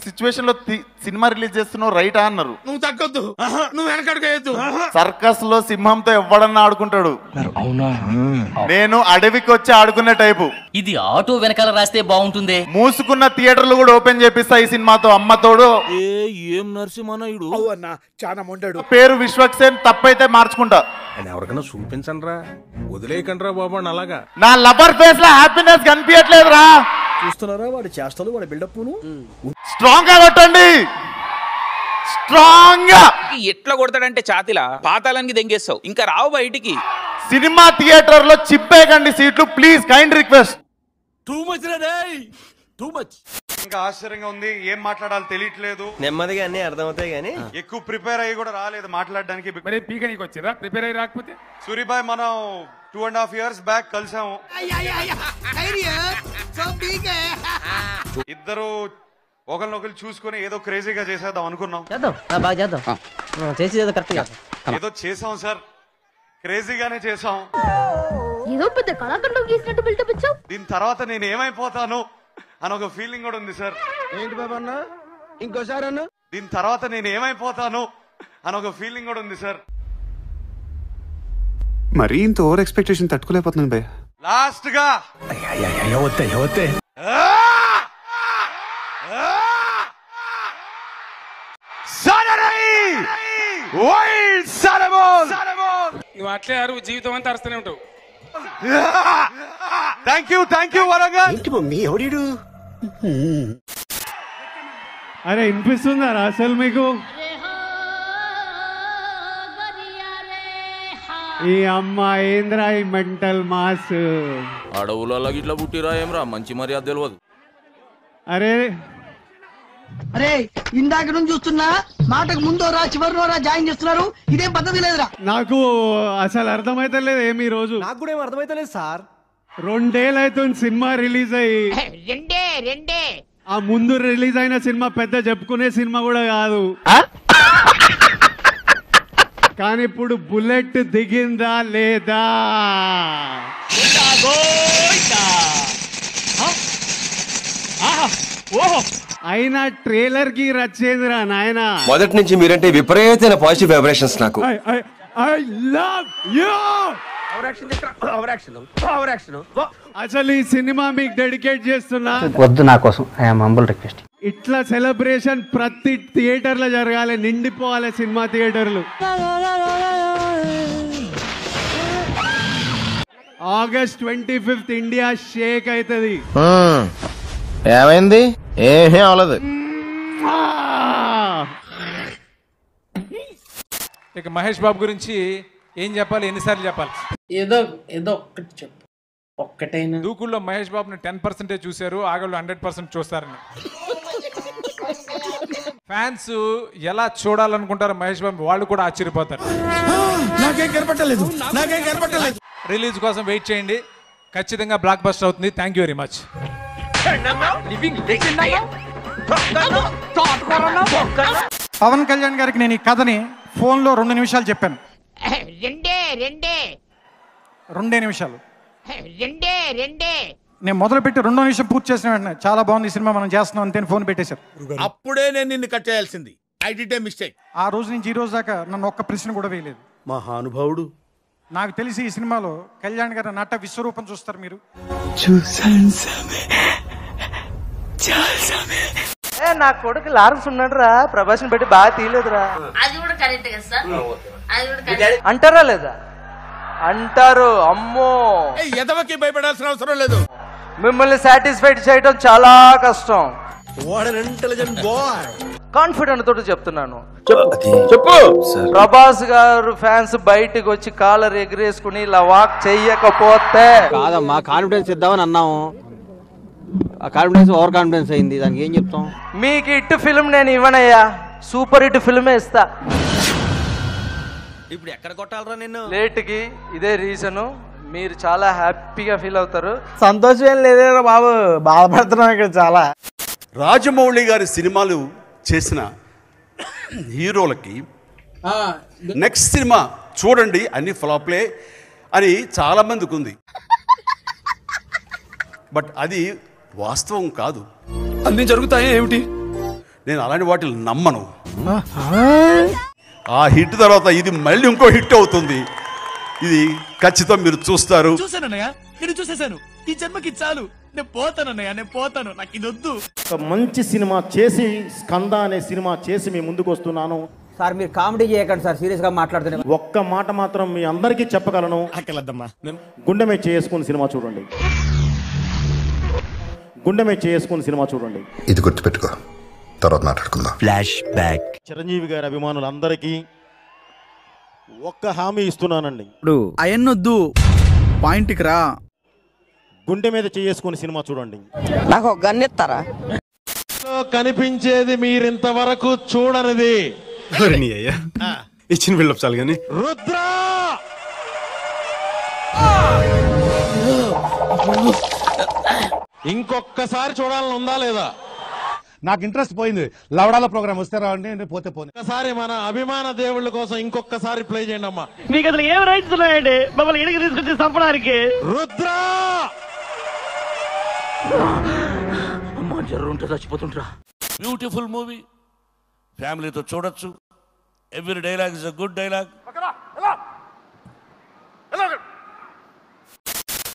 situation లో తి- cinema release చేస్తున్నావు రైటా అన్నారు నువ్వు తగ్గొద్దు నువ్వు వెనకడుగు సర్కస్ లో సింహంతో ఎవడన్నా ఆడుకుంటాడు నేను అడవికి వచ్చి ఆడుకునే టైపు ఇది ఆటో వెనకాల రాస్తే బాగుంటుందే మూసుకున్న థియేటర్లు కూడా ఓపెన్ చేపిస్తా ఈ సినిమాతో అమ్మతోడు ఏ ఏం నరసింహనాయుడు అన్న చాలా మొండాడు పేరు విశ్వక్సేన్ తప్పైతే మార్చుకుంటా ఆయన ఎవరికైనా చూపించండి రా వదిలేయకండి రా బాబు అని అలాగా నా లవర్ ఫేస్ లో హ్యాపీనెస్ కనిపించట్లేదురా చూస్తున్నారా వాడి చేష్టలు వాడి బిల్డప్ను స్ట్రాంగ్ గా కొట్టండి స్ట్రాంగ్ గా ఎట్లా కొడతాడంటే చాతిలా పాతాళానికి దెంగేస్తావు ఇంకా రావు బయటికి సినిమా థియేటర్ లో చిప్పేయకండి సీట్లు please kind request too much రే టూ మచ్ ఇంకా ఆశ్చర్యంగా ఉంది ఏం మాట్లాడాలో తెలియట్లేదు నెమ్మదిగా అన్ని అర్థమవుతాయి కానీ ఎక్కువ ప్రిపేర్ అయ్యి కూడా రాలేదు మాట్లాడడానికి మరి పీక నీకు వచ్చిరా ప్రిపేర్ అయ్యి రాకపోతే సూరిబాయ్ మనం two and half years back కలిసాము ఇద్దరు ఒకరినొకరు చూసుకొని ఏదో క్రేజీగా చేసేద్దాం అనుకున్నాం చేద్దాం బాగా చేద్దాం చేసి కరెక్ట్ ఏదో చేసాం సార్ క్రేజీగానే చేసాం ఏదో పెద్ద కళాఖండం గీసినట్టు బిల్డప్ ఇచ్చావు దీని తర్వాత నేను ఏమైపోతాను అని ఒక ఫీలింగ్ కూడా ఉంది సార్ ఏంటి బాబా అన్న ఇంకోసారి అన్న దీని తర్వాత నేను ఏమైపోతాను అని ఒక ఫీలింగ్ కూడా ఉంది సార్ మరీ ఇంత ఓవర్ ఎక్స్పెక్టేషన్ తట్టుకోలేకపోతున్నాను భయ్య లాస్ట్ గా నువ్వు అట్లే అరువు జీవితం అంతా అరుస్తూనే ఉంటావు thank you thank you Warangal ఏంటి మమ్మీ ఎవడీడు అరే వినిపిస్తుందా అసలు మీకు ఈ అమ్మ ఏంద్రా ఈ మెంటల్ మాస్ అడవులలో ఇట్లా పుట్టిరా ఏమ్రా మంచి మర్యాద తెలియదు అరే అరే ఇందాక నుంచి చూస్తున్నా మాటకు ముందో రా చివరిలో రా జాయిన్ చేస్తున్నారు ఇదేం పద్ధతి లేదురా నాకు అసలు అర్థమైతలేదు ఏమి ఈ రోజు నాకు కూడా ఏం అర్థమైతలేదు సార్ రెండేళ్ళు అవుతుంది సినిమా రిలీజ్ అయ్యి రెండే రెండే ఆ ముందు రిలీజ్ అయిన సినిమా పెద్ద చెప్పుకునే సినిమా కూడా కాదు కానీ ఇప్పుడు బుల్లెట్ దిగిందా లేదా అయినా ట్రైలర్ కి రచ్చేందిరా నాయనా మొదటి నుంచి మీరంటే విపరీతమైన పాజిటివ్ వైబ్రేషన్స్ నాకు ఐ లవ్ యూ అసలు ఈ సినిమా మీకు డెడికేట్ చేస్తున్నా వద్దు నా కోసం ఐఎమ్ హంబుల్ రిక్వెస్ట్ ఇట్లా సెలబ్రేషన్ ప్రతి థియేటర్ లో జరగాలి నిండిపోవాలి సినిమా థియేటర్లు August twenty fifth India shake అవుతుంది ఏమైంది ఏమీ అవలేదు ఇక మహేష్ బాబు గురించి ఏం చెప్పాలి ఎన్నిసార్లు చెప్పాలి ఏదో ఏదో ఒక్కటి చెప్పు ఒక్కటైనా దూకుల్లో మహేష్ బాబుని టెన్ పర్సెంటే చూశారు ఆగళ్ళు హండ్రెడ్ పర్సెంట్ చూస్తారని ఫ్యాన్స్ ఎలా చూడాలనుకుంటారో మహేష్ బాబు వాళ్ళు కూడా ఆశ్చర్యపోతారు నాకేం కనపట్టలేదు నాకేం కనపట్టలేదు రిలీజ్ కోసం వెయిట్ చేయండి ఖచ్చితంగా బ్లాక్ బస్టర్ అవుతుంది thank you very much Pawan Kalyan గారికి నేను ఈ కథని ఫోన్ లో రెండు నిమిషాలు చెప్పాను రెండే రెండే రెండే నిమిషాలు రెండే రెండే నేను మొదలు పెట్టి రెండో నిమిషం పూర్తి చేసిన వెంటనే చాలా బాగుంది ఈ సినిమా మనం చేస్తున్నాం అంతే ఫోన్ పెట్టేశారు అప్పుడే నేను నిన్ను కట్ చేయాల్సింది ఐ డిడ్ ఏ మిస్టేక్ ఆ రోజు నుంచి ఈ రోజు దాకా నన్ను ఒక్క ప్రశ్న కూడా వేయలేదు మహానుభావుడు నాకు తెలిసి ఈ సినిమాలో కళ్యాణ్ గారి నట విశ్వరూపం చూస్తారు మీరు నా కొడుకు లారెన్స్ ఉన్నాడు రా ప్రభాస్ పెట్టి బాగా తీయలేదురా అది కూడా కరెక్ట్ కదా సార్ అది కూడా కరెక్ట్ అంటారా లేదా అంటారు అమ్మో ఎదవకి భయపడాల్సిన అవసరం లేదు మిమ్మల్ని సాటిస్ఫైడ్ చేయడం చాలా కష్టం ఇంటెలిజెంట్ బాయ్ కాన్ఫిడెంట్ తోటి చెప్తున్నాను చెప్పు ప్రభాస్ గారు ఫ్యాన్స్ బయటికి వచ్చి కాలర్ ఎగిరేసుకుని ఇలా వాక్ చెయ్యకపోతే కాదమ్మా కాన్ఫిడెన్స్ ఇద్దామని అన్నాము ఆ కాన్ఫిడెన్స్ ఓవర్ కాన్ఫిడెన్స్ అయింది దానికి ఏం చెప్తాం మీకు ఇటు ఫిల్మ్ నేను ఇవ్వనయ్యా సూపర్ హిట్ ఫిల్మే ఇస్తా ఇప్పుడు ఎక్కడ కొట్టాలరా నిన్ను లేట్కి ఇదే రీజను మీరు చాలా హ్యాపీగా ఫీల్ అవుతారు సంతోషం ఏం లేదేరా బాబు బాధపడుతున్నాం ఇక్కడ చాలా రాజమౌళి గారి సినిమాలు చేసిన హీరోలకి నెక్స్ట్ సినిమా చూడండి అన్ని ఫ్లాప్లే అని చాలా మందికి ఉంది బట్ అది వాస్తవం కాదు అన్ని జరుగుతాయి ఏమిటి నేను అలాంటి వాటిని నమ్మను ఆ హిట్ తర్వాత ఇది మళ్ళీ ఇంకో హిట్ అవుతుంది ఇది ఖచ్చితంగా మీరు చూస్తారు చూసానన్నయ్య నేను చూసేశాను ఈ జన్మకి చాలు నేను పోతానన్నయ్య నేను పోతాను నాకు ఇది వద్దు ఒక మంచి సినిమా చేసి స్కంద అనే సినిమా చేసి మీ ముందుకు వస్తున్నాను సార్ మీరు కామెడీ చేయకండి సార్ సీరియస్ గా మాట్లాడుతున్నారు ఒక్క మాట మాత్రం మీ అందరికీ చెప్పగలను గుండె మీద చేసుకుని సినిమా చూడండి గుండె మీద చేసుకుని సినిమా చూడండి ఇది గుర్తుపెట్టుకో తర్వాత మాట్లాడుకుందాం ఫ్లాష్ బ్యాక్ చిరంజీవి గారి అభిమానులందరికీ ఒక్క హామీ ఇస్తున్నానండి ఇప్పుడు అయన్నొద్దు పాయింట్కి రా గుండె మీద చేసుకుని సినిమా చూడండి నాకు ఒక గన్ ఇస్తారా కనిపించేది మీరింతవరకు చూడనిది ఇచ్చిన బిల్డప్ చాలు కానీ రుద్రా ఇంకొక్కసారి చూడాలని ఉందా లేదా నాకు ఇంట్రెస్ట్ పోయింది లవడాల ప్రోగ్రామ్ వస్తే రావండి నేను పోతే పోనీ ఒక్కసారి మన అభిమాన దేవుళ్ళ కోసం ఇంకొకసారి ప్లే చేయండి అమ్మా మీకు అసలు ఏం రైట్స్ ఉన్నాయండి మమ్మల్ని ఇడికి తీసుకొచ్చి చంపడానికి రుద్రా అమ్మా జర్రుంటే చచ్చిపోతుంటరా బ్యూటిఫుల్ మూవీ ఫ్యామిలీతో చూడొచ్చు every dialogue is a good dialogue